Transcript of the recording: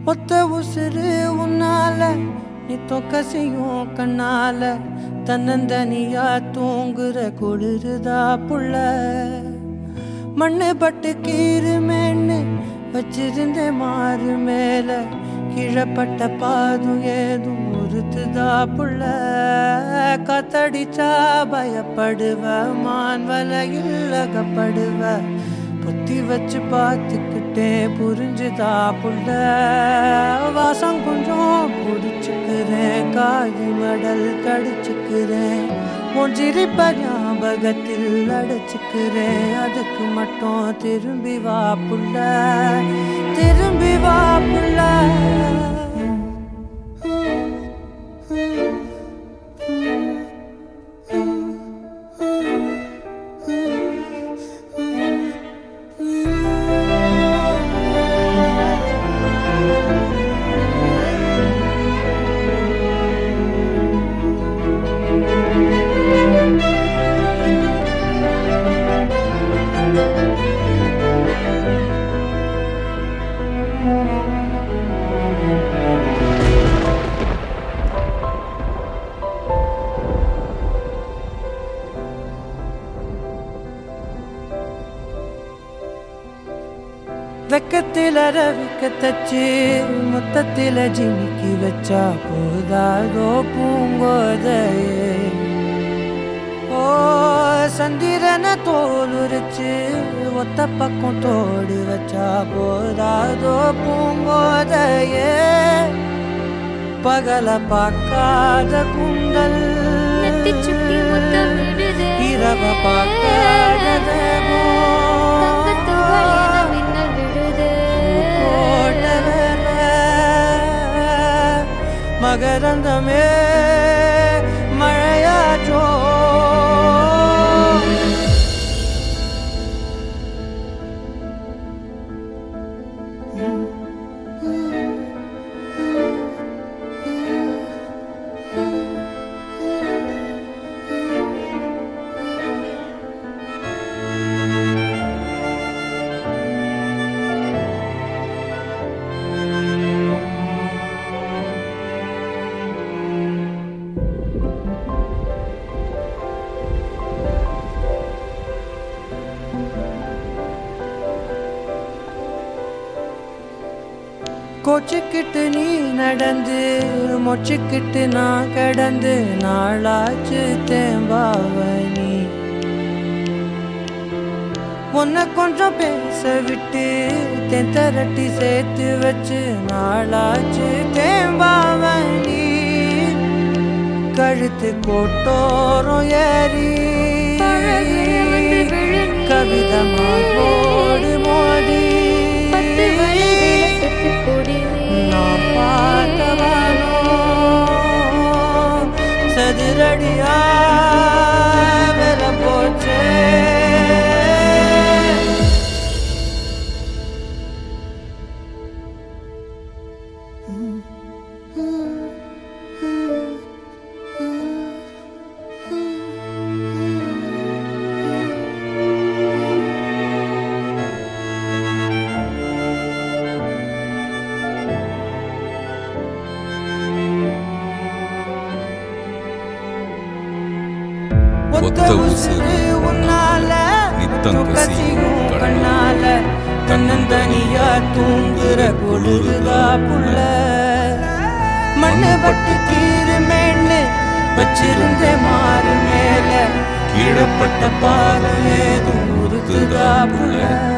ஒத்த உசுறு உன்னால நீ தொக்கசியும் கண்ணால தன்னந்தனியா தூங்குற குளிருதா புள்ள மண்ணு பட்டு கீருமேன்னு வச்சிருந்தே மாறு மேல கீழப்பட்ட பாதும் ஏதும் உறுத்துதா புள்ள காத்தடிச்சா பயப்படுவ மான் வலையில் அகப்படுவ பொத்தி வச்சு பார்த்துக்கிட்டே புரிஞ்சுதா புள்ள வாசம் கொஞ்சம் பிடிச்சுக்கிறேன் காது மடல் கடிச்சுக்கிறேன் உன் சிரிப்ப ஞாபகத்தில் அடைச்சுக்கிறேன் அதுக்கு மட்டும் திரும்பி வா புள்ள திரும்பி வா புள்ள வெக்கத்தில ரவிக்க தச்சு மொத்தத்தில ஜிமிக்கி வச்சா போதாதோ பூங்கோதையே ஓ சந்திரன தோல் உரிச்சு ஒத்த பக்கம் தோடு வச்சா போதாதோ பூங்கோதையே பகல பார்க்காத குண்டல் நெத்திச் சுட்டி முத்தமிடுதே. இரவ பார்க்காத தங்கத் துகள் என மின்னல் விழுதே. மகரந்தமே மழையாற்றோ கோச்சுக்கிட்டு நீ நடந்து மொச்சுக்கிட்டு நான் கடந்து நாளாச்சு தேம்பாவனி உன்னை கொஞ்சம் பேச விட்டு தென் தரட்டி சேர்த்து வச்சு நாளாச்சு தேம்பாவனி கழுத்து கோட்டோரம் ஏறி பழகிய வந்து விழுநீ. கவிதமா போடு மோதி பத்து வழி விளக்குக்கு பொடி நீ. நான் பார்த்தவனோ சதுரடியா வில போச்சே ஒத்த உசுறு உன்னால நித்தம் கசியும் கண்ணால தன்னந்தனியா தூங்குற குளிருதா புள்ள மண்ணு பட்டு கீறு மேன்னு வச்சிருந்த மாறு மேல கீழப்பட்ட பாரு ஏதும் உருத்துதா புள்ள